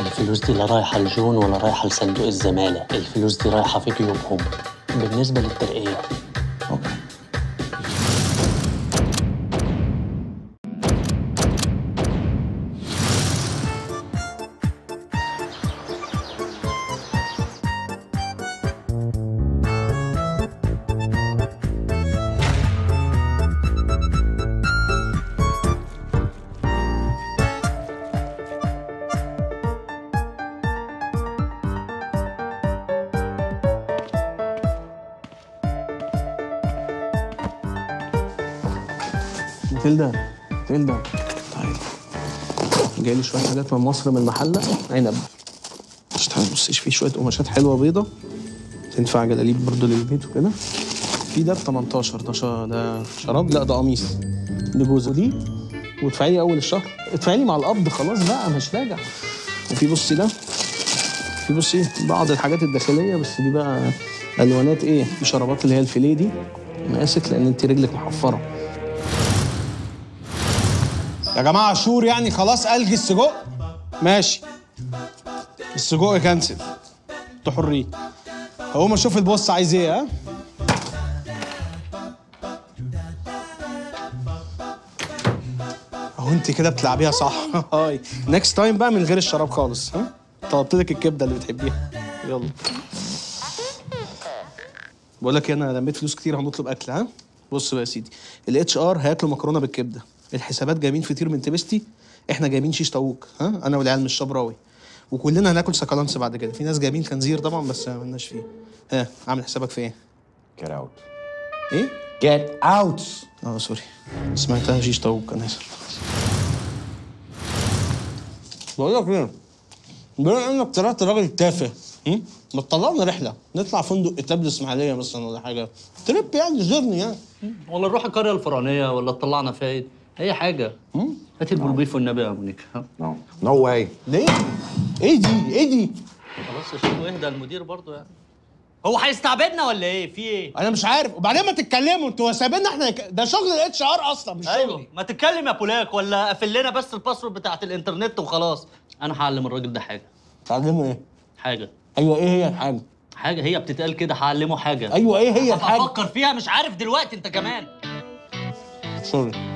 الفلوس دي لا رايحة لجون ولا رايحة لصندوق الزمالة الفلوس دي رايحة في جيوبهم بالنسبة للترقية اوكي تلدا تلدا تعالى جاي لي شويه حاجات من مصر من المحله عنب مش تعالى بصيش فيه شويه قماشات حلوه بيضه تنفع جلاليب برضو للبيت وكده في ده ب 18 ده شا... ده شراب لا ده قميص لجوزه دي وادفعي لي اول الشهر ادفعي لي مع القبض خلاص بقى مش راجع وفي بصي ده في بصي بعض الحاجات الداخليه بس دي بقى الوانات ايه في شرابات اللي هي الفيليه دي مقاسك لان انت رجلك محفره يا جماعه شور يعني خلاص الغي السجق ماشي السجق كنسل انتوا حرين هقوم اشوف البوس عايز ايه ها اهو انت كده بتلعبيها صح هاي نيكست تايم بقى من غير الشراب خالص ها طلبت لك الكبده اللي بتحبيها يلا بقول لك إيه، انا لميت فلوس كتير هنطلب اكل ها بص بقى يا سيدي الاتش ار هياكلوا مكرونه بالكبده الحسابات جايبين فطير من تبستي احنا جايبين شيش طاووق ها انا والعيال من الشبراوي وكلنا هناكل سكالانس بعد كده في ناس جايبين خنزير طبعا بس ما عملناش فيه ها عامل حسابك في ايه Get out. ايه Get out. اه سوري سمعتها شيش طاووق انا اسف بقول لك ايه بما انك طلعت راجل تافه هم؟ ما تطلعنا رحله نطلع فندق اتاب الاسماعيليه مثلا ولا حاجه تريب يعني زرني يعني ولا نروح القريه الفرعونيه ولا تطلعنا فايد اي حاجه هات البلبيف والنبي يا مونيكا ها؟ No. No way. ليه؟ ايه دي؟ ايه دي؟ خلاص يا شيخ اهدى المدير برضه يعني هو هيستعبدنا ولا ايه في ايه انا مش عارف وبعدين ما تتكلموا انتوا سايبيننا احنا يك- ده شغل الاتش ار اصلا مش ايوه شغلي ما تتكلم يا بولاك ولا قفل لنا بس الباسورد بتاعت الانترنت وخلاص انا هعلم الراجل ده حاجه تعلموا ايه؟ حاجه ايوه ايه هي الحاجه؟ حاجه هي بتتقال كده هعلمه حاجه ايوه ايه هي هبقى الحاجه؟ افكر فيها مش عارف دلوقتي انت كمان سوري